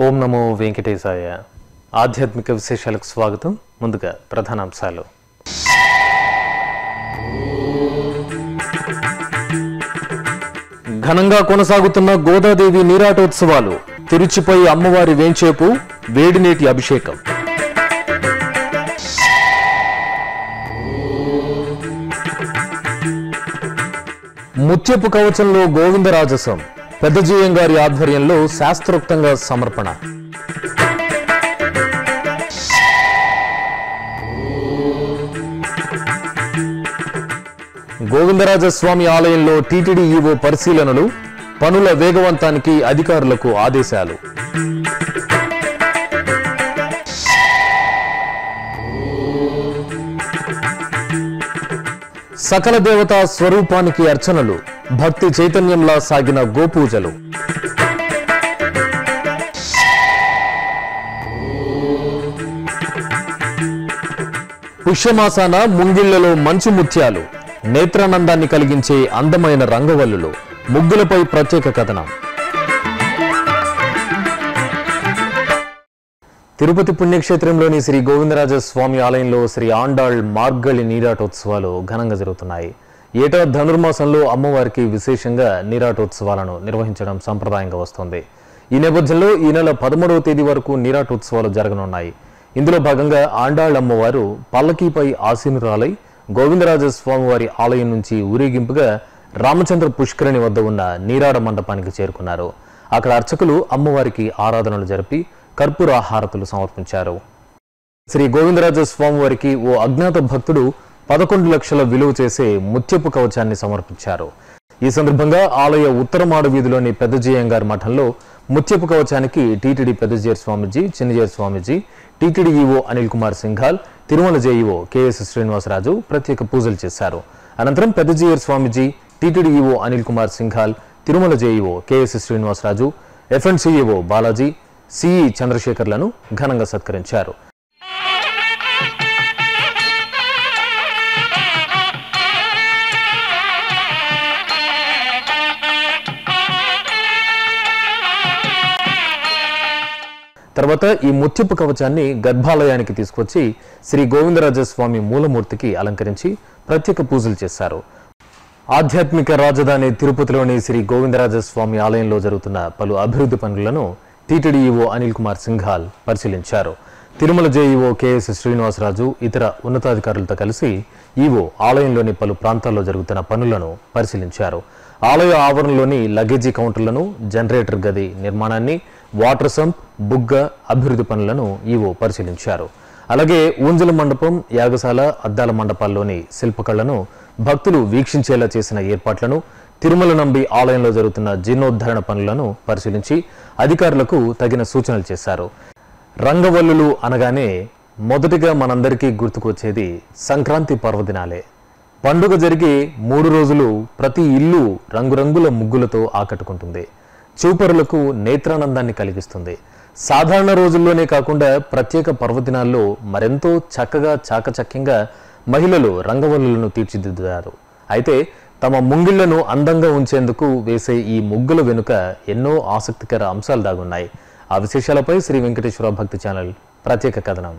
ఓం నమో వెంకటేశాయ ఆధ్యాత్మిక విశేషాలకు స్వాగతం ముందుగా ప్రధానాంశాలు ఘనంగా కొనసాగుతున్న గోదాదేవి నీరాటోత్సవాలు తిరుచిపై అమ్మవారి వేంచేపు వేడినేటి అభిషేకం ముత్యపు కవచంలో గోవిందరాజసం పెద్దజీయం గారి ఆధ్వర్యంలో శాస్త్రోక్తంగా సమర్పణ గోవిందరాజస్వామి ఆలయంలో టీటీడీ ఈవో పరిశీలనలు పనుల వేగవంతానికి అధికారులకు ఆదేశాలు సకల దేవతా స్వరూపానికి అర్చనలు భక్తి చైతన్యంలా సాగిన గోపూజలు పుష్యమాసాన ముంగిళ్లలో మంచు ముత్యాలు నేత్రానందాన్ని కలిగించే అందమైన రంగవల్లులు ముగ్గులపై ప్రత్యేక కథనం తిరుపతి పుణ్యక్షేత్రంలోని శ్రీ గోవిందరాజ స్వామి ఆలయంలో శ్రీ ఆండాళ్ మార్గళి నీరాటోత్సవాలు ఘనంగా జరుగుతున్నాయి ఏటా ధనుర్మాసంలో అమ్మవారికి విశేషంగా నీరాటోత్సవాలను నిర్వహించడం సంప్రదాయంగా వస్తోంది ఈ నేపథ్యంలో ఈ నెల పదమూడవ తేదీ వరకు నీరాటోత్సవాలు జరగనున్నాయి ఇందులో భాగంగా ఆండాళ్ అమ్మవారు పల్లకీపై ఆసీనురాలై గోవిందరాజ స్వామివారి ఆలయం నుంచి ఊరేగింపుగా రామచంద్ర పుష్కరిణి వద్ద ఉన్న నీరాడ మండపానికి చేరుకున్నారు అక్కడ అర్చకులు అమ్మవారికి ఆరాధనలు జరిపి కర్పూర హారతులు సమర్పించారు శ్రీ గోవిందరాజ స్వామి వారికి ఓ అజ్ఞాత భక్తుడు పదకొండు లక్షల విలువ చేసే ముత్యపు కవచాన్ని సమర్పించారు ఈ సందర్భంగా ఆలయ ఉత్తరమాడు వీధిలోని పెద్దజీయంగారి మఠంలో ముత్యపు కవచానికి TTD Peddajeeyar Swamiji Chinnajeeyar Swamiji TTD EO Anil Kumar Singhal Tirumala JEO K S Srinivasaraju ప్రత్యేక పూజలు చేశారు అనంతరం Peddajeeyar Swamiji TTD EO Anil Kumar Singhal Tirumala JEO K S Srinivasaraju ఎఫ్ఎన్సీఈఓ బాలాజీ సిఈ చంద్రశేఖర్లను ఘనంగా సత్కరించారు తర్వాత ఈ ముత్యపు కవచాన్ని గర్భాలయానికి తీసుకొచ్చి శ్రీ గోవిందరాజస్వామి మూలమూర్తికి అలంకరించి ప్రత్యేక పూజలు చేశారు ఆధ్యాత్మిక రాజధాని తిరుపతిలోని శ్రీ గోవిందరాజస్వామి ఆలయంలో జరుగుతున్న పలు అభివృద్ధి పనులను టీటీడీ ఈవో అనిల్ కుమార్ సింఘాల్ పరిశీలించారు తిరుమల జేఈఓ కెఎస్ శ్రీనివాసరాజు ఇతర ఉన్నతాధికారులతో కలిసి ఈవో ఆలయంలోని పలు ప్రాంతాల్లో జరుగుతున్న పనులను పరిశీలించారు ఆలయ ఆవరణలోని లగేజీ కౌంటర్లను జనరేటర్ గది నిర్మాణాన్ని వాటర్ సంప్ బుగ్గ అభివృద్ధి పనులను ఈవో పరిశీలించారు అలాగే ఊంజల మండపం యాగశాల అద్దాల మండపాల్లోని శిల్పకళను భక్తులు వీక్షించేలా చేసిన ఏర్పాట్లను తిరుమల నంబి ఆలయంలో జరుగుతున్న జీర్ణోద్ధరణ పనులను పరిశీలించి అధికారులకు తగిన సూచనలు చేశారు రంగవల్లులు అనగానే మొదటిగా మనందరికీ గుర్తుకొచ్చేది సంక్రాంతి పర్వదినాలే పండుగ జరిగే మూడు రోజులు ప్రతి ఇల్లు రంగురంగుల ముగ్గులతో ఆకట్టుకుంటుంది చూపరులకు నేత్రానందాన్ని కలిగిస్తుంది సాధారణ రోజుల్లోనే కాకుండా ప్రత్యేక పర్వదినాల్లో మరెంతో చక్కగా చాకచక్యంగా మహిళలు రంగవల్లులను తీర్చిదిద్దుతారు అయితే తమ ముంగిళ్లను అందంగా ఉంచేందుకు వేసే ఈ ముగ్గుల వెనుక ఎన్నో ఆసక్తికర అంశాలు దాగున్నాయి ఆ విశేషాలపై శ్రీ వెంకటేశ్వర భక్తి ఛానల్ ప్రత్యేక కథనం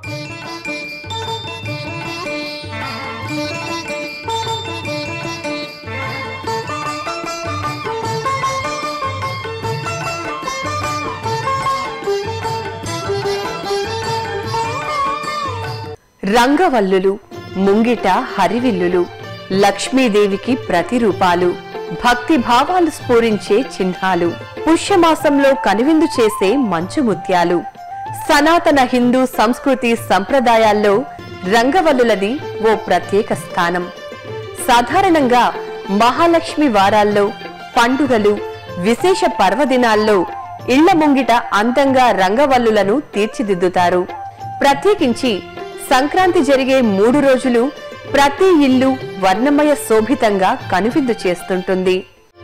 రంగవల్లులు ముంగిట హరివిల్లులు లక్ష్మీదేవికి ప్రతిరూపాలు భక్తి భావాలు స్ఫురించే చిహ్నాలు పుష్యమాసంలో కనువిందు చేసే మంచు ముత్యాలు సనాతన హిందూ సంస్కృతి సంప్రదాయాల్లో రంగవల్లులది ఓ ప్రత్యేక స్థానం సాధారణంగా మహాలక్ష్మి వారాల్లో పండుగలు విశేష పర్వదినాల్లో ఇళ్ల ముంగిట అందంగా రంగవల్లులను తీర్చిదిద్దుతారు ప్రత్యేకించి సంక్రాంతి జరిగే మూడు రోజులు ప్రతి ఇల్లు వర్ణమయ శోభితంగా కనువిందు చేస్తుంటుంది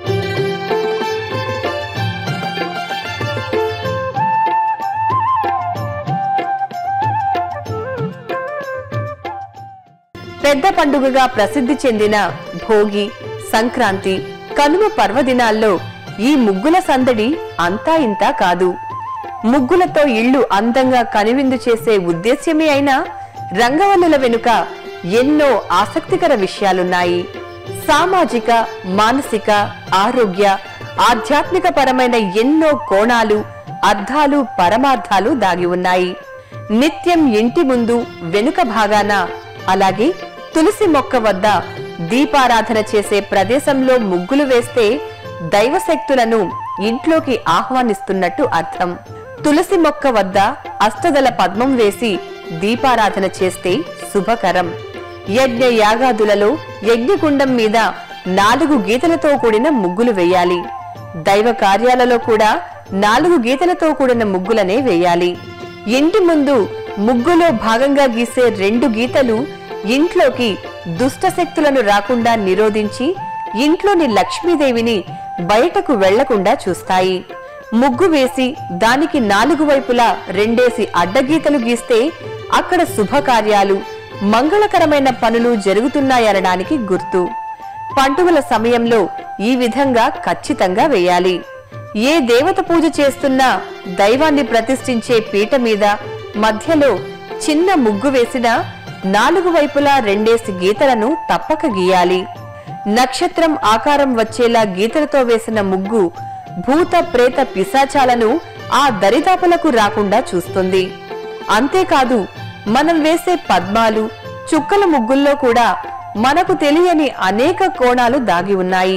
పెద్ద పండుగగా ప్రసిద్ధి చెందిన భోగి సంక్రాంతి కనుమ పర్వదినాల్లో ఈ ముగ్గుల సందడి అంతా ఇంతా కాదు ముగ్గులతో ఇళ్లు అందంగా కనువిందు చేసే ఉద్దేశ్యమే అయినా రంగవల్లుల వెనుక ఎన్నో ఆసక్తికర విషయాలున్నాయి సామాజిక మానసిక ఆరోగ్య ఆధ్యాత్మిక పరమైన ఎన్నో కోణాలు అర్థాలు పరమార్థాలు దాగి ఉన్నాయి నిత్యం ఇంటి ముందు వెనుక భాగాన అలాగే తులసి మొక్క వద్ద దీపారాధన చేసే ప్రదేశంలో ముగ్గులు వేస్తే దైవశక్తులను ఇంట్లోకి ఆహ్వానిస్తున్నట్టు అర్థం తులసి మొక్క వద్ద అష్టదల పద్మం వేసి దీపారాధన చేస్తే శుభకరం యజ్ఞ యాగాదులలో యజ్ఞకుండం మీద నాలుగు గీతలతో కూడిన ముగ్గులు వేయాలి దైవ కార్యాలలో కూడా నాలుగు గీతలతో కూడిన ముగ్గులనే వేయాలి ఇంటి ముందు ముగ్గులో భాగంగా గీసే రెండు గీతలు ఇంట్లోకి దుష్ట శక్తులను రాకుండా నిరోధించి ఇంట్లోని లక్ష్మీదేవిని బయటకు వెళ్లకుండా చూస్తాయి ముగ్గు వేసి దానికి నాలుగు వైపులా రెండేసి అడ్డగీతలు గీస్తే అక్కడ శుభకార్యాలు మంగళకరమైన పనులు జరుగుతున్నాయనడానికి గుర్తు పండుగల సమయంలో ఈ విధంగా ఖచ్చితంగా వేయాలి ఏ దేవత పూజ చేస్తున్నా దైవాన్ని ప్రతిష్ఠించే పీట మీద మధ్యలో చిన్న ముగ్గు వేసినా నాలుగు వైపులా రెండేసి గీతలను తప్పక గీయాలి నక్షత్రం ఆకారం వచ్చేలా గీతలతో వేసిన ముగ్గు భూత ప్రేత పిశాచాలను ఆ దరిదాపులకు రాకుండా చూస్తుంది అంతేకాదు మనం వేసే పద్మాలు చుక్కల ముగ్గుల్లో కూడా మనకు తెలియని అనేక కోణాలు దాగి ఉన్నాయి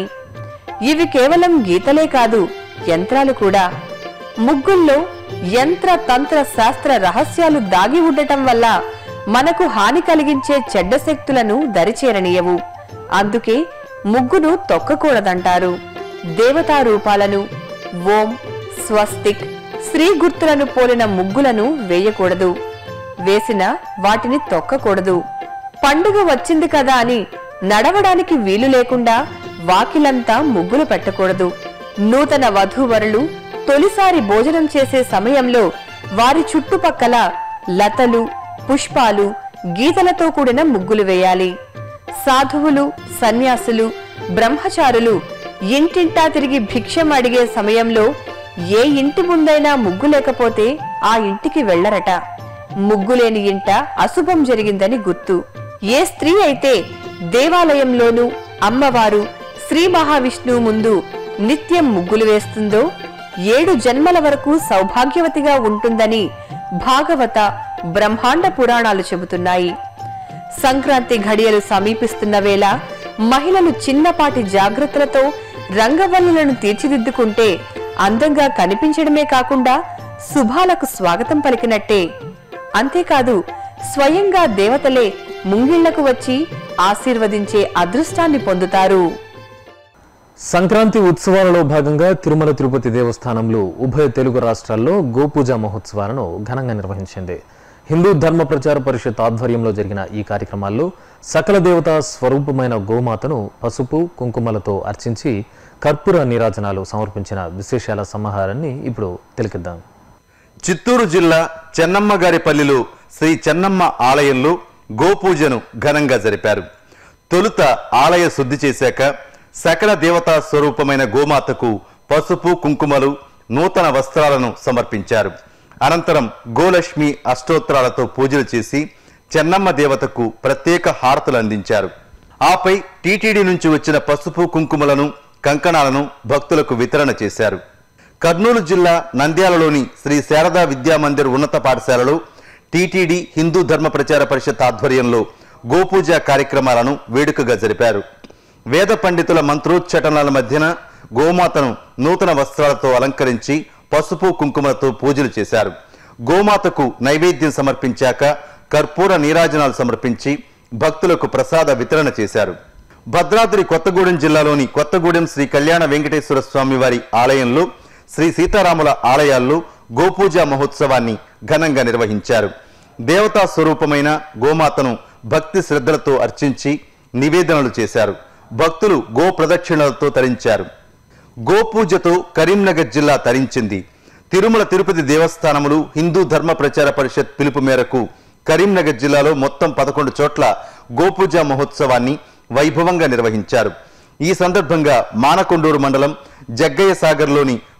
ఇవి కేవలం గీతలే కాదు యంత్రాలు కూడా ముగ్గుల్లో యంత్ర తంత్ర శాస్త్ర రహస్యాలు దాగి ఉండటం వల్ల మనకు హాని కలిగించే చెడ్డ శక్తులను దరిచేరనీయవు అందుకే ముగ్గును తొక్కకూడదంటారు దేవతా రూపాలను ఓం స్వస్తిక్ శ్రీ గుర్తులను పోలిన ముగ్గులను వేయకూడదు వేసిన వాటిని తొక్కకూడదు పండుగ వచ్చింది కదా అని నడవడానికి వీలు లేకుండా వాకిలంతా ముగ్గులు పెట్టకూడదు నూతన వధూవరులు తొలిసారి భోజనం చేసే సమయంలో వారి చుట్టుపక్కల లతలు పుష్పాలు గీతలతో కూడిన ముగ్గులు వేయాలి సాధువులు సన్యాసులు బ్రహ్మచారులు ఇంటింటా తిరిగి భిక్షం అడిగే సమయంలో ఏ ఇంటి ముందైనా ముగ్గు లేకపోతే ఆ ఇంటికి వెళ్లరట ముగ్గులేని ఇంట అశుభం జరిగిందని గుర్తు ఏ స్త్రీ అయితే దేవాలయంలోనూ అమ్మవారు శ్రీ మహావిష్ణువు ముందు నిత్యం ముగ్గులు వేస్తుందో ఏడు జన్మల వరకు సౌభాగ్యవతిగా ఉంటుందని భాగవత బ్రహ్మాండ పురాణాలు చెబుతున్నాయి సంక్రాంతి ఘడియలు సమీపిస్తున్న వేళ మహిళలు చిన్నపాటి జాగ్రత్తలతో రంగవల్లులను తీర్చిదిద్దుకుంటే అందంగా కనిపించడమే కాకుండా శుభాలకు స్వాగతం పలికినట్టే అంతేకాదు స్వయంగా దేవతలే ముంగిళ్లకు వచ్చి ఆశీర్వదించే అదృష్టాన్ని పొందుతారు సంక్రాంతి ఉత్సవాలలో భాగంగా తిరుమల తిరుపతి దేవస్థానంలో ఉభయ తెలుగు రాష్ట్రాల్లో గోపూజ మహోత్సవాలను ఘనంగా నిర్వహించింది హిందూ ధర్మ ప్రచార పరిషత్ ఆధ్వర్యంలో జరిగిన ఈ కార్యక్రమాల్లో సకల దేవతా స్వరూపమైన గోమాతను పసుపు కుంకుమలతో అర్చించి కర్పూర నీరాజనాలు సమర్పించిన విశేషాల సమాహారాన్ని ఇప్పుడు తిలకిద్దాం చిత్తూరు జిల్లా చెన్నమ్మగారిపల్లిలో శ్రీ చెన్నమ్మ ఆలయంలో గోపూజను ఘనంగా జరిపారు తొలుత ఆలయ శుద్ధి చేశాక సకల దేవతా స్వరూపమైన గోమాతకు పసుపు కుంకుమలు నూతన వస్త్రాలను సమర్పించారు అనంతరం గోలక్ష్మి అష్టోత్తరాలతో పూజలు చేసి చెన్నమ్మ దేవతకు ప్రత్యేక హారతులు అందించారు ఆపై టీటీడీ నుంచి వచ్చిన పసుపు కుంకుమలను కంకణాలను భక్తులకు వితరణ చేశారు కర్నూలు జిల్లా నంద్యాలలోని శ్రీ శారదా విద్యా మందిర్ ఉన్నత పాఠశాలలో టీటీడీ హిందూ ధర్మ ప్రచార పరిషత్ ఆధ్వర్యంలో గోపూజ కార్యక్రమాలను వేడుకగా జరిపారు వేద పండితుల మంత్రోచ్చటనాల మధ్యన గోమాతను నూతన వస్త్రాలతో అలంకరించి పసుపు కుంకుమలతో పూజలు చేశారు గోమాతకు నైవేద్యం సమర్పించాక కర్పూర నీరాజనాలు సమర్పించి భక్తులకు ప్రసాద వితరణ చేశారు భద్రాద్రి కొత్తగూడెం జిల్లాలోని కొత్తగూడెం శ్రీ కళ్యాణ వెంకటేశ్వర స్వామి వారి ఆలయంలో శ్రీ సీతారాముల ఆలయాల్లో గోపూజ మహోత్సవాన్ని ఘనంగా నిర్వహించారు దేవతా స్వరూపమైన గోమాతను భక్తి శ్రద్ధలతో అర్చించి నివేదనలు చేశారు భక్తులు గో ప్రదక్షిణలతో తరించారు గోపూజతో కరీంనగర్ జిల్లా తరించింది తిరుమల తిరుపతి దేవస్థానములు హిందూ ధర్మ ప్రచార పరిషత్ పిలుపు మేరకు కరీంనగర్ జిల్లాలో మొత్తం పదకొండు చోట్ల గోపూజ మహోత్సవాన్ని వైభవంగా నిర్వహించారు ఈ సందర్భంగా మానకొండూరు మండలం జగ్గయ్య సాగర్లోని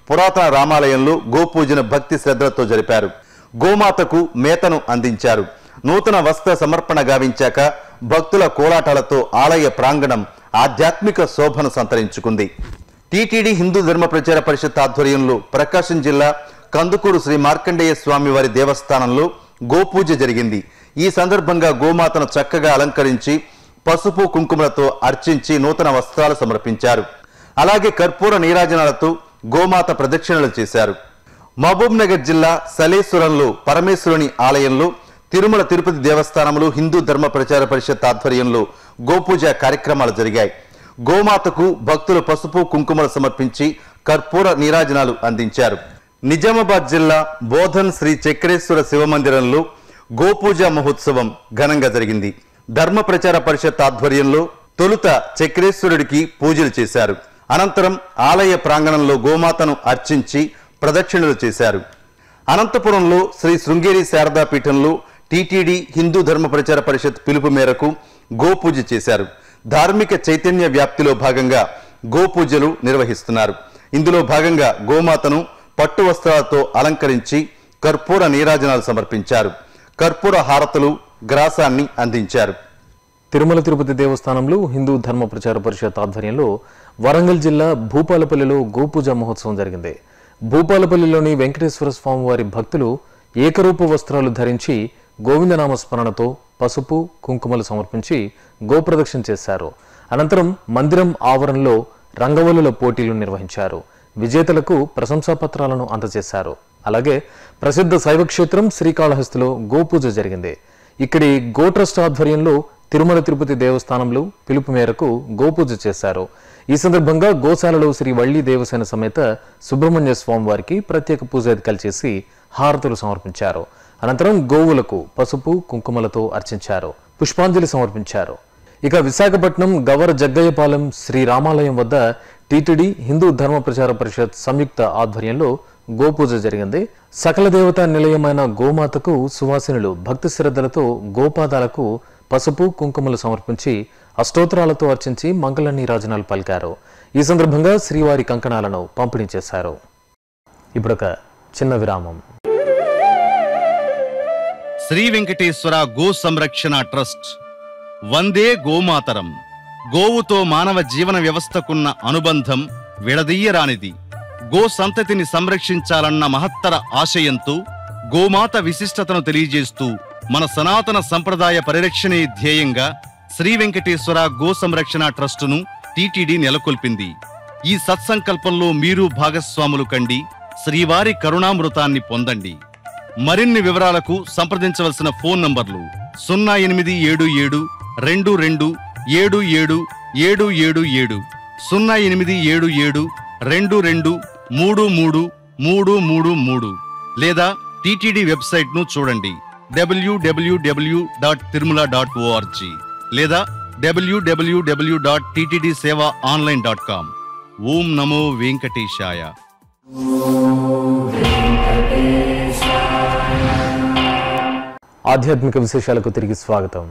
పురాతన రామాలయంలో గోపూజను భక్తి శ్రద్ధలతో జరిపారు గోమాతకు మేతను అందించారు నూతన వస్త్ర సమర్పణ గావించాక భక్తుల కోలాటాలతో ఆలయ ప్రాంగణం ఆధ్యాత్మిక శోభను సంతరించుకుంది టీటీడీ హిందూ ధర్మ ప్రచార పరిషత్ ఆధ్వర్యంలో ప్రకాశం జిల్లా కందుకూరు శ్రీ మార్కండేయ స్వామి వారి దేవస్థానంలో గోపూజ జరిగింది ఈ సందర్భంగా గోమాతను చక్కగా అలంకరించి పసుపు కుంకుమలతో అర్చించి నూతన వస్త్రాలు సమర్పించారు అలాగే కర్పూర నీరాజనాలతో గోమాత ప్రదక్షిణలు చేశారు మహబూబ్ నగర్ జిల్లా సలేశ్వరంలో పరమేశ్వరుని ఆలయంలో తిరుమల తిరుపతి దేవస్థానంలో హిందూ ధర్మ ప్రచార పరిషత్ ఆధ్వర్యంలో గోపూజ కార్యక్రమాలు జరిగాయి గోమాతకు భక్తులు పసుపు కుంకుమలు సమర్పించి కర్పూర నీరాజనాలు అందించారు నిజామాబాద్ జిల్లా బోధన్ శ్రీ చక్రేశ్వర శివమందిరంలో గోపూజ మహోత్సవం ఘనంగా జరిగింది ధర్మ ప్రచార పరిషత్ ఆధ్వర్యంలో తొలుత చక్రేశ్వరుడికి పూజలు చేశారు అనంతరం ఆలయ ప్రాంగణంలో గోమాతను అర్చించి ప్రదక్షిణలు చేశారు అనంతపురంలో శ్రీ శృంగేరి శారదా పీఠంలో టీటీడీ హిందూ ధర్మ ప్రచార పరిషత్ పిలుపు మేరకు గోపూజ చేశారు ధార్మిక చైతన్య వ్యాప్తిలో భాగంగా గోపూజలు నిర్వహిస్తున్నారు ఇందులో భాగంగా గోమాతను పట్టు వస్త్రాలతో అలంకరించి కర్పూర నీరాజనాలు సమర్పించారు కర్పూర హారతులు గ్రాసాన్ని అందించారు తిరుమల తిరుపతి దేవస్థానంలో హిందూ ధర్మ ప్రచార పరిషత్ ఆధ్వర్యంలో వరంగల్ జిల్లా భూపాలపల్లిలో గోపూజ మహోత్సవం జరిగింది భూపాలపల్లిలోని వెంకటేశ్వర స్వామి వారి భక్తులు ఏకరూప వస్త్రాలు ధరించి గోవిందనామ స్మరణతో పసుపు కుంకుమలు సమర్పించి గోప్రదక్షిణ చేశారు అనంతరం మందిరం ఆవరణలో రంగవల్లుల పోటీలు నిర్వహించారు విజేతలకు ప్రశంసా పత్రాలను అందజేశారు అలాగే ప్రసిద్ధ శైవక్షేత్రం శ్రీకాళహస్తిలో గోపూజ జరిగింది ఇక్కడి గో ట్రస్ట్ ఆధ్వర్యంలో తిరుమల తిరుపతి దేవస్థానంలో పిలుపు మేరకు గోపూజ చేశారు ఈ సందర్భంగా గోశాలలో శ్రీ వల్లి దేవసేన సమేత సుబ్రహ్మణ్య స్వామి వారికి ప్రత్యేక పూజాధికాలు చేసి హారతులు సమర్పించారు అనంతరం గోవులకు పసుపు కుంకుమలతో అర్చించారు పుష్పాంజలి సమర్పించారు ఇక విశాఖపట్నం గవర జగ్గయ్యపాలెం శ్రీ రామాలయం వద్ద టీటీడీ హిందూ ధర్మ ప్రచార పరిషత్ సంయుక్త ఆధ్వర్యంలో గోపూజ జరిగింది సకల దేవతా నిలయమైన గోమాతకు సువాసినులు భక్తి శ్రద్ధలతో గోపాదాలకు పసుపు కుంకుమలు సమర్పించి అష్టోత్తరాలతో అర్చించి మంగళ నీరాజనాలు పలికారు ఈ సందర్భంగా శ్రీవారి కంకణాలను పంపిణీ చేశారు ఇప్పుడొక చిన్న విరామం శ్రీ వెంకటేశ్వర గో సంరక్షణ ట్రస్ట్ వందే గోమాతరం గోవుతో మానవ జీవన వ్యవస్థకున్న అనుబంధం విడదీయరానిది గో సంతతిని సంరక్షించాలన్న మహత్తర ఆశయంతో గోమాత విశిష్టతను తెలియజేస్తూ మన సనాతన సంప్రదాయ పరిరక్షణే ధ్యేయంగా శ్రీ వెంకటేశ్వర గో సంరక్షణ ట్రస్టును టీటీడీ నెలకొల్పింది ఈ సత్సంకల్పంలో మీరు భాగస్వాములు కండి శ్రీవారి కరుణామృతాన్ని పొందండి మరిన్ని వివరాలకు సంప్రదించవలసిన ఫోన్ నంబర్లు సున్నా ఎనిమిది ఏడు ఏడు రెండు రెండు ఏడు ఏడు ఏడు ఏడు ఏడు సున్నా ఎనిమిది ఏడు ఏడు రెండు రెండు మూడు మూడు మూడు మూడు మూడు లేదా టీటీడీ వెబ్సైట్ ను చూడండి W W W dot Tirumala dot O R G లేదా W W W dot TTD Seva online dot com ఓం నమో వెంకటేశాయ ఆధ్యాత్మిక విశేషాలకు తిరిగి స్వాగతం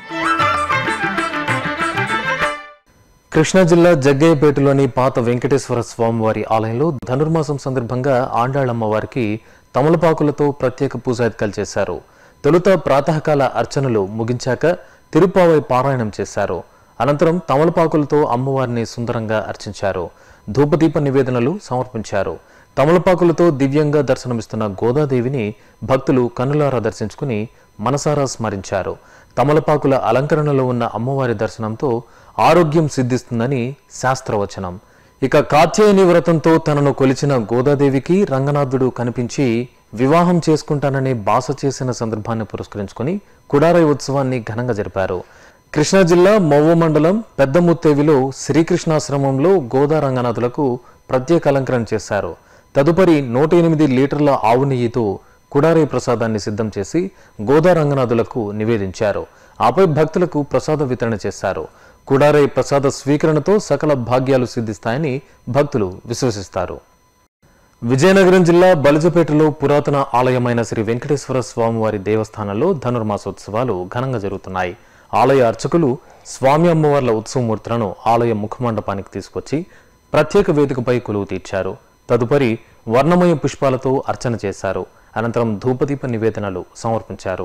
కృష్ణా జిల్లా జగ్గయ్యపేటలోని పాత వెంకటేశ్వర స్వామివారి ఆలయంలో ధనుర్మాసం సందర్భంగా ఆండాళమ్మ వారికి తమలపాకులతో ప్రత్యేక పూజాధికాలు చేశారు తొలుత ప్రాతకాల అర్చనలు ముగించాక తిరుపావై పారాయణం చేశారు అనంతరం తమలపాకులతో అమ్మవారిని సుందరంగా అర్చించారు ధూపదీప నివేదనలు సమర్పించారు తమలపాకులతో దివ్యంగా దర్శనమిస్తున్న గోదాదేవిని భక్తులు కన్నులారా దర్శించుకుని మనసారా స్మరించారు తమలపాకుల అలంకరణలో ఉన్న అమ్మవారి దర్శనంతో ఆరోగ్యం సిద్ధిస్తుందని శాస్త్రవచనం ఇక కాత్యాయని వ్రతంతో తనను కొలిచిన గోదాదేవికి రంగనాథుడు కనిపించి వివాహం చేసుకుంటానని బాస చేసిన సందర్భాన్ని పురస్కరించుకుని కుడారై ఉత్సవాన్ని ఘనంగా జరిపారు కృష్ణా జిల్లా మవ్వ మండలం పెద్దముత్తేవిలో శ్రీకృష్ణాశ్రమంలో గోదా రంగనాథులకు ప్రత్యేక అలంకరణ చేశారు తదుపరి నూట ఎనిమిది లీటర్ల ఆవు నెయ్యితో కుడారై ప్రసాదాన్ని సిద్ధం చేసి గోదా రంగనాథులకు నివేదించారు ఆపై భక్తులకు ప్రసాద వితరణ చేశారు కుడారై ప్రసాద స్వీకరణతో సకల భాగ్యాలు సిద్ధిస్తాయని భక్తులు విశ్వసిస్తారు విజయనగరం జిల్లా బలిజపేటలో పురాతన ఆలయమైన శ్రీ వెంకటేశ్వర స్వామివారి దేవస్థానంలో ధనుర్మాసోత్సవాలు ఘనంగా జరుగుతున్నాయి ఆలయ అర్చకులు స్వామి అమ్మవార్ల ఉత్సవమూర్తులను ఆలయ ముఖమండపానికి తీసుకొచ్చి ప్రత్యేక వేదికపై కొలువు తీర్చారు తదుపరి వర్ణమయ పుష్పాలతో అర్చన చేశారు అనంతరం ధూపదీప నివేదనలు సమర్పించారు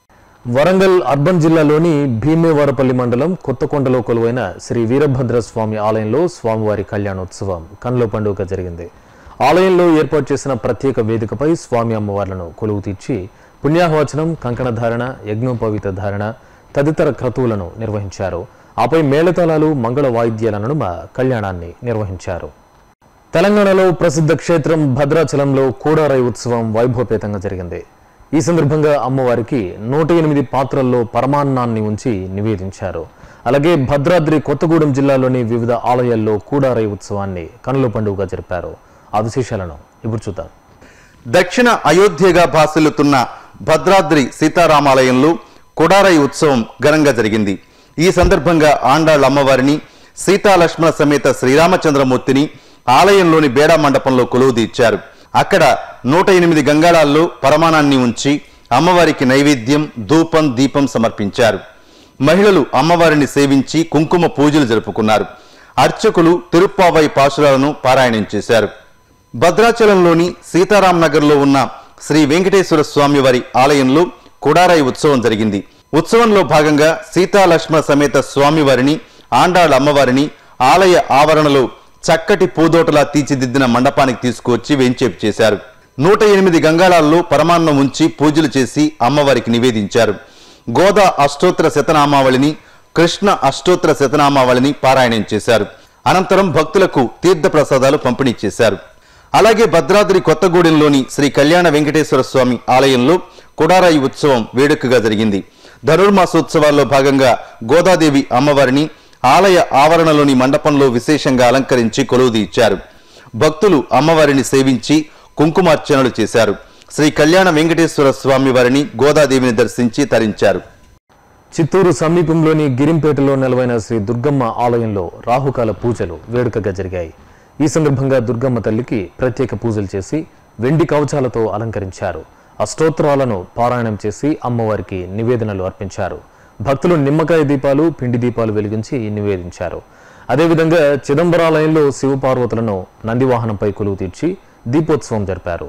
వరంగల్ అర్బన్ జిల్లాలోని భీమేవారపల్లి మండలం కొత్తకొండలో కొలువైన శ్రీ వీరభద్ర స్వామి ఆలయంలో స్వామివారి కళ్యాణోత్సవం కన్నుల పండుగ జరిగింది ఆలయంలో ఏర్పాటు చేసిన ప్రత్యేక వేదికపై స్వామి అమ్మవార్లను కొలువు తీర్చి పుణ్యాహవచనం కంకణ ధారణ యజ్ఞోపవిత ధారణ తదితర క్రతువులను నిర్వహించారు ఆపై మేళతాళాలు మంగళ వాయిద్యాల నడుమ కళ్యాణాన్ని నిర్వహించారు తెలంగాణలో ప్రసిద్ధ క్షేత్రం భద్రాచలంలో కూడారై ఉత్సవం వైభవపేతంగా జరిగింది ఈ సందర్భంగా అమ్మవారికి నూట ఎనిమిది పాత్రల్లో పరమాన్నాన్ని ఉంచి నివేదించారు అలాగే భద్రాద్రి కొత్తగూడెం జిల్లాలోని వివిధ ఆలయాల్లో కూడారై ఉత్సవాన్ని కనుల పండుగగా జరిపారు ఆ విశేషాలను ఇప్పుడు చూద్దాం దక్షిణ అయోధ్యగా భాసిల్లుతున్న భద్రాద్రి సీతారామాలయంలో కొడారై ఉత్సవం ఘనంగా జరిగింది ఈ సందర్భంగా ఆండాళ్ళ అమ్మవారిని సీతాలక్ష్మణ సమేత శ్రీరామచంద్రమూర్తిని ఆలయంలోని బేడా మండపంలో కొలువుదీర్చారు అక్కడ నూట ఎనిమిది గంగాళాల్లో పరమాణాన్ని ఉంచి అమ్మవారికి నైవేద్యం ధూపం దీపం సమర్పించారు మహిళలు అమ్మవారిని సేవించి కుంకుమ పూజలు జరుపుకున్నారు అర్చకులు తిరుప్పావై పాశురాలను పారాయణం చేశారు భద్రాచలంలోని సీతారాం నగర్లో ఉన్న శ్రీ వెంకటేశ్వర స్వామి వారి ఆలయంలో కుడారాయి ఉత్సవం జరిగింది ఉత్సవంలో భాగంగా సీతాలక్ష్మణ సమేత స్వామివారిని ఆండాళ్ళ అమ్మవారిని ఆలయ ఆవరణలో చక్కటి పూదోటలా తీర్చిదిద్దిన మండపానికి తీసుకువచ్చి వెంచేపు చేశారు నూట ఎనిమిది గంగాళాల్లో పరమాన్నం ఉంచి పూజలు చేసి అమ్మవారికి నివేదించారు గోదా అష్టోత్తర శతనామావళిని కృష్ణ అష్టోత్తర శతనామావళిని పారాయణం చేశారు అనంతరం భక్తులకు తీర్థ ప్రసాదాలు పంపిణీ చేశారు అలాగే భద్రాద్రి కొత్తగూడెంలోని శ్రీ కళ్యాణ వెంకటేశ్వర స్వామి ఆలయంలో కుడారాయి ఉత్సవం వేడుకగా జరిగింది ధనుర్మాసోత్సవాల్లో భాగంగా గోదాదేవి అమ్మవారిని ఆలయ ఆవరణలోని మండపంలో విశేషంగా అలంకరించి కొలువుది ఇచ్చారు భక్తులు అమ్మవారిని సేవించి కుంకుమార్చనలు చేశారు శ్రీ కళ్యాణ వెంకటేశ్వర స్వామి వారిని గోదాదేవిని దర్శించి తరించారు చిత్తూరు సమీపంలోని గిరింపేటలో నెలవైన శ్రీ దుర్గమ్మ ఆలయంలో రాహుకాల పూజలు వేడుకగా జరిగాయి ఈ సందర్భంగా దుర్గమ్మ తల్లికి ప్రత్యేక పూజలు చేసి వెండి కవచాలతో అలంకరించారు అష్టోత్తరాలను పారాయణం చేసి అమ్మవారికి నివేదనలు అర్పించారు భక్తులు నిమ్మకాయ దీపాలు పిండి దీపాలు వెలిగించి నివేదించారు అదేవిధంగా చిదంబరాలయంలో శివపార్వతులను నందివాహనంపై కొలువు తీర్చి దీపోత్సవం జరిపారు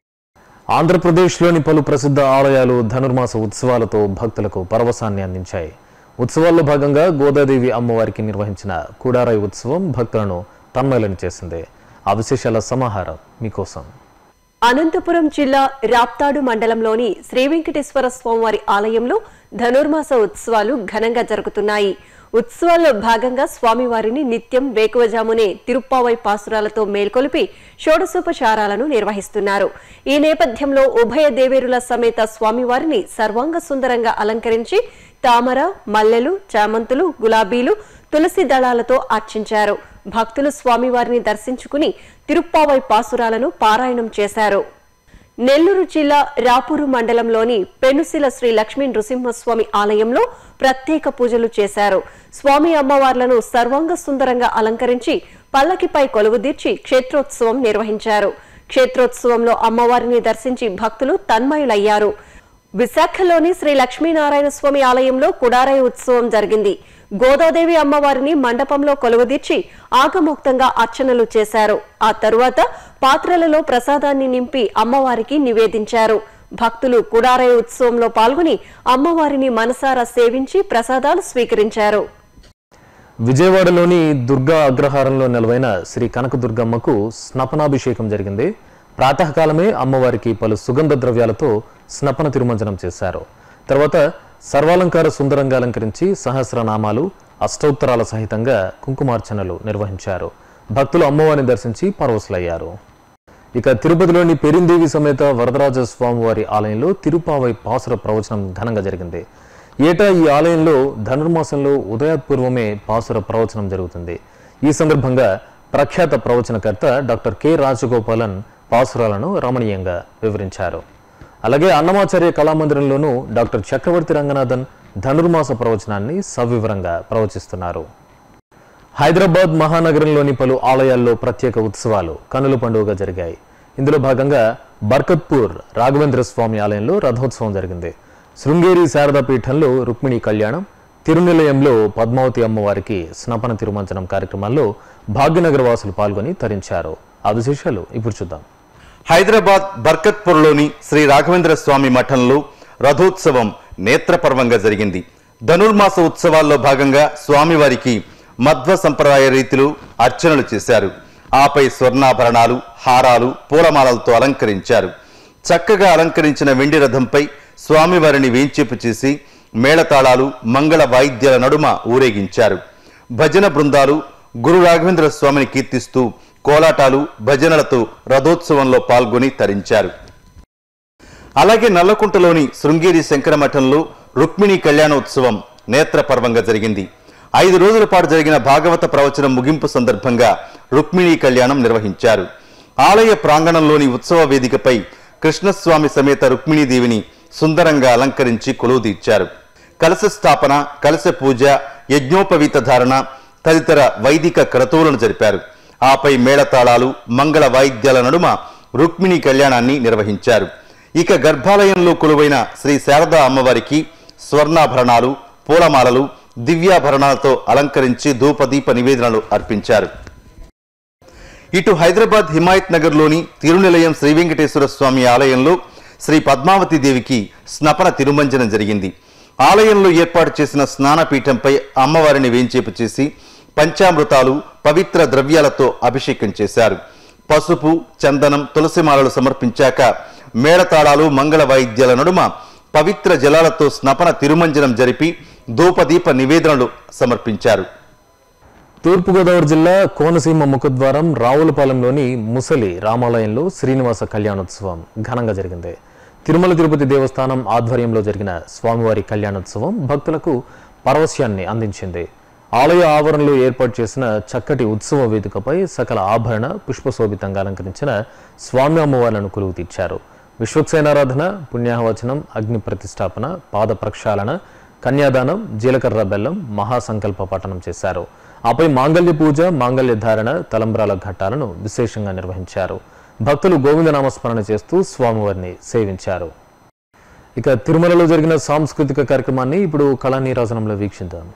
ఆంధ్రప్రదేశ్లోని పలు ప్రసిద్ధ ఆలయాలు ధనుర్మాస ఉత్సవాలతో భక్తులకు పరవశాన్ని అందించాయి ఉత్సవాల్లో భాగంగా గోదాదేవి అమ్మవారికి నిర్వహించిన కూడారాయి ఉత్సవం భక్తులను తన్మయలను చేసింది ఆ విశేషాల సమాహారం మీకోసం అనంతపురం జిల్లా రాప్తాడు మండలంలోని శ్రీ వెంకటేశ్వర స్వామివారి ఆలయంలో ధనుర్మాస ఉత్సవాలు ఘనంగా జరుగుతున్నాయి ఉత్సవాల్లో భాగంగా స్వామివారిని నిత్యం వేకువజామునే తిరుప్పావై పాసురాలతో మేల్కొలిపి షోడశోపచారాలను నిర్వహిస్తున్నారు ఈ నేపథ్యంలో ఉభయ దేవేరుల సమేత స్వామివారిని సర్వాంగ సుందరంగా అలంకరించి తామర మల్లెలు చామంతులు గులాబీలు తులసి దళాలతో అర్చించారు భక్తులు స్వామివారిని దర్శించుకుని తిరుప్పావై పాసురాలను పారాయణం చేశారు నెల్లూరు జిల్లా రాపూరు మండలంలోని పెనుసిల శ్రీ లక్ష్మీ నృసింహస్వామి ఆలయంలో ప్రత్యేక పూజలు చేశారు స్వామి అమ్మవార్లను సర్వాంగ సుందరంగా అలంకరించి పల్లకిపై కొలువుదీర్చి క్షేత్రోత్సవం నిర్వహించారు క్షేత్రోత్సవంలో అమ్మవారిని దర్శించి భక్తులు తన్మయులయ్యారు విశాఖలోని శ్రీ లక్ష్మీనారాయణ స్వామి ఆలయంలో కుడారాయ ఉత్సవం జరిగింది గోదాదేవి అమ్మవారిని మండపంలో కొలువుదీర్చి ఆగమోక్తంగా అర్చనలు చేశారు ఆ తరువాత పాత్రలలో ప్రసాదాన్ని నింపి అమ్మవారికి నివేదించారు భక్తులు కుడారాయ ఉత్సవంలో పాల్గొని అమ్మవారిని మనసారా సేవించి ప్రసాదాలు స్వీకరించారు విజయవాడలోని దుర్గా అగ్రహారంలో నెలవైన శ్రీ కనకదుర్గమ్మకు స్నపనాభిషేకం జరిగింది ప్రాతకాలమే అమ్మవారికి పలు సుగంధ ద్రవ్యాలతో స్నపన తిరుమంజనం చేశారు తర్వాత సర్వాలంకార సుందరంగా అలంకరించి సహస్రనామాలు అష్టోత్తరాల సహితంగా కుంకుమార్చనలు నిర్వహించారు భక్తులు అమ్మవారిని దర్శించి పరవశులయ్యారు ఇక తిరుపతిలోని పెరిందేవి సమేత వరదరాజ స్వామివారి ఆలయంలో తిరుపావై పాసుర ప్రవచనం ఘనంగా జరిగింది ఏటా ఈ ఆలయంలో ధనుర్మాసంలో ఉదయాత్పూర్వమే పాసుర ప్రవచనం జరుగుతుంది ఈ సందర్భంగా ప్రఖ్యాత ప్రవచనకర్త డాక్టర్ కె రాజగోపాలన్ పాసురాలను రమణీయంగా వివరించారు అలాగే అన్నమాచార్య కళామందిరంలోనూ డాక్టర్ చక్రవర్తి రంగనాథన్ ధనుర్మాస ప్రవచనాన్ని సవివరంగా ప్రవచిస్తున్నారు హైదరాబాద్ మహానగరంలోని పలు ఆలయాల్లో ప్రత్యేక ఉత్సవాలు కనుల పండుగగా జరిగాయి ఇందులో భాగంగా బర్కత్పూర్ రాఘవేంద్ర స్వామి ఆలయంలో రథోత్సవం జరిగింది శృంగేరి శారదా పీఠంలో రుక్మిణి కళ్యాణం తిరునిలయంలో పద్మావతి అమ్మవారికి స్నపన తిరుమంచనం కార్యక్రమాల్లో భాగ్యనగర వాసులు పాల్గొని తరించారు ఆ విశేషాలు ఇప్పుడు చూద్దాం హైదరాబాద్ బర్కత్పూర్లోని శ్రీ రాఘవేంద్ర స్వామి మఠంలో రథోత్సవం నేత్రపర్వంగా జరిగింది ధనుర్మాస ఉత్సవాల్లో భాగంగా స్వామివారికి మధ్వ సంప్రదాయ రీతిలో అర్చనలు చేశారు ఆపై స్వర్ణాభరణాలు హారాలు పూలమాలలతో అలంకరించారు చక్కగా అలంకరించిన వెండి రథంపై స్వామివారిని వేంచేపు చేసి మేళతాళాలు మంగళ వాయిద్యాల నడుమ ఊరేగించారు భజన బృందాలు గురు రాఘవేంద్ర స్వామిని కీర్తిస్తూ కోలాటాలు భజనలతో రథోత్సవంలో పాల్గొని తరించారు అలాగే నల్లకుంటలోని శృంగేరి శంకర మఠంలో రుక్మిణి కళ్యాణోత్సవం నేత్రపర్వంగా జరిగింది ఐదు రోజుల పాటు జరిగిన భాగవత ప్రవచనం ముగింపు సందర్భంగా రుక్మిణి కళ్యాణం నిర్వహించారు ఆలయ ప్రాంగణంలోని ఉత్సవ వేదికపై కృష్ణస్వామి సమేత రుక్మిణీదేవిని సుందరంగా అలంకరించి కొలువుదీర్చారు కలశ స్థాపన కలశ పూజ యజ్ఞోపవీత ధారణ తదితర వైదిక క్రతువులను జరిపారు ఆపై మేళతాళాలు మంగళ వాయిద్యాల నడుమ రుక్మిణి కళ్యాణాన్ని నిర్వహించారు ఇక గర్భాలయంలో కొలువైన శ్రీ శారదా అమ్మవారికి స్వర్ణాభరణాలు పూలమాలలు దివ్యాభరణాలతో అలంకరించి ధూపదీప నివేదనలు అర్పించారు ఇటు హైదరాబాద్ హిమాయత్ నగర్లోని తిరునిలయం శ్రీ వెంకటేశ్వర స్వామి ఆలయంలో శ్రీ పద్మావతి దేవికి స్నపన తిరుమంజనం జరిగింది ఆలయంలో ఏర్పాటు చేసిన స్నానపీఠంపై అమ్మవారిని వేంచేపు చేసి పంచామృతాలు పవిత్ర ద్రవ్యాలతో అభిషేకం చేశారు పసుపు చందనం తులసిమాలలు సమర్పించాక మేళతాళాలు మంగళ వాయిద్యాల నడుమ పవిత్ర జలాలతో స్నపన తిరుమంజనం జరిపి ధూపదీప నివేదనలు సమర్పించారు తూర్పుగోదావరి జిల్లా కోనసీమ ముఖద్వారం రావులపాలెంలోని ముసలి రామాలయంలో శ్రీనివాస కళ్యాణోత్సవం ఘనంగా జరిగింది తిరుమల తిరుపతి దేవస్థానం ఆధ్వర్యంలో జరిగిన స్వామివారి కళ్యాణోత్సవం భక్తులకు పరవశ్యాన్ని అందించింది ఆలయ ఆవరణలో ఏర్పాటు చేసిన చక్కటి ఉత్సవ వేదికపై సకల ఆభరణ పుష్పశోభితంగా అలంకరించిన స్వామి అమ్మవార్లను కొలువు తీర్చారు విశ్వక్సేనారాధన పుణ్యాహవచనం అగ్ని ప్రతిష్టాపన పాద ప్రక్షాళన కన్యాదానం జీలకర్ర బెల్లం మహాసంకల్ప పఠనం చేశారు ఆపై మాంగళ్య పూజ మాంగళ్య ధారణ తలంబ్రాల ఘట్టాలను విశేషంగా నిర్వహించారు భక్తులు గోవిందనామస్మరణ చేస్తూ స్వామివారిని సేవించారు ఇక తిరుమలలో జరిగిన సాంస్కృతిక కార్యక్రమాన్ని ఇప్పుడు కళానీరాజనంలో వీక్షిద్దాం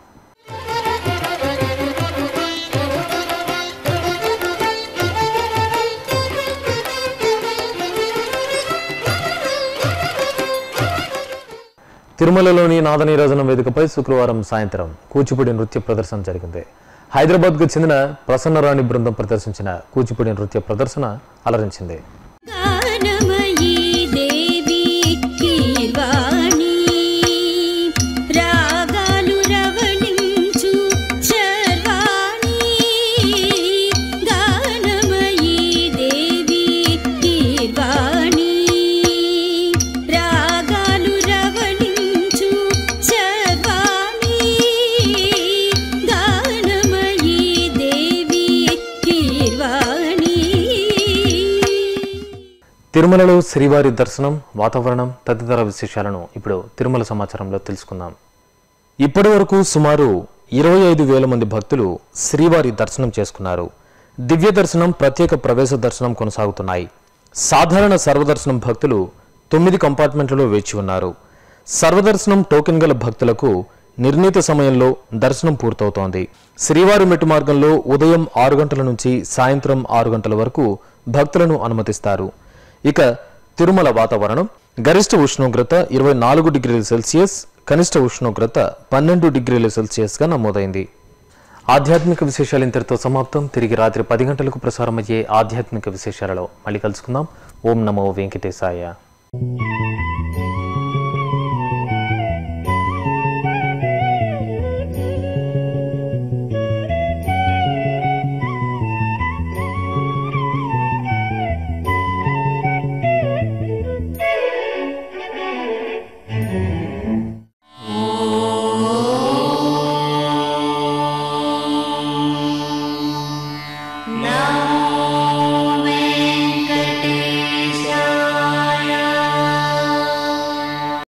తిరుమలలోని నాదనీరాజనం వేదికపై శుక్రవారం సాయంత్రం కూచిపూడి నృత్య ప్రదర్శన జరిగింది హైదరాబాద్కు చెందిన ప్రసన్నరాణి బృందం ప్రదర్శించిన కూచిపూడి నృత్య ప్రదర్శన అలరించింది గానమయీ దేవి కీర్వాణి రాగాలు రవళించు శర్వాణి గానమయీ దేవి కీర్వాణి రాగాలు రవళించు శర్వాణి గానమయీ దేవి కీర్వాణి తిరుమలలో శ్రీవారి దర్శనం వాతావరణం తదితర విశేషాలను ఇప్పుడు తిరుమల సమాచారంలో తెలుసుకుందాం ఇప్పటి వరకు సుమారు ఇరవై ఐదు వేల మంది భక్తులు శ్రీవారి దర్శనం చేసుకున్నారు దివ్య దర్శనం ప్రత్యేక ప్రవేశ దర్శనం కొనసాగుతున్నాయి సాధారణ సర్వదర్శనం భక్తులు తొమ్మిది కంపార్ట్మెంట్లలో వేచి ఉన్నారు సర్వదర్శనం టోకెన్ గల భక్తులకు నిర్ణీత సమయంలో దర్శనం పూర్తవుతోంది శ్రీవారి మెట్టు మార్గంలో ఉదయం ఆరు గంటల నుంచి సాయంత్రం ఆరు గంటల వరకు భక్తులను అనుమతిస్తారు ఇక తిరుమల వాతావరణం గరిష్ట ఉష్ణోగ్రత ఇరవై నాలుగు డిగ్రీల సెల్సియస్ కనిష్ట ఉష్ణోగ్రత పన్నెండు డిగ్రీల సెల్సియస్గా నమోదైంది ఆధ్యాత్మిక విశేషాలు ఇంతటితో సమాప్తం తిరిగి రాత్రి పది గంటలకు ప్రసారమయ్యే ఆధ్యాత్మిక విశేషాలలో మళ్ళీ కలుసుకుందాం ఓం నమో వెంకటేశాయ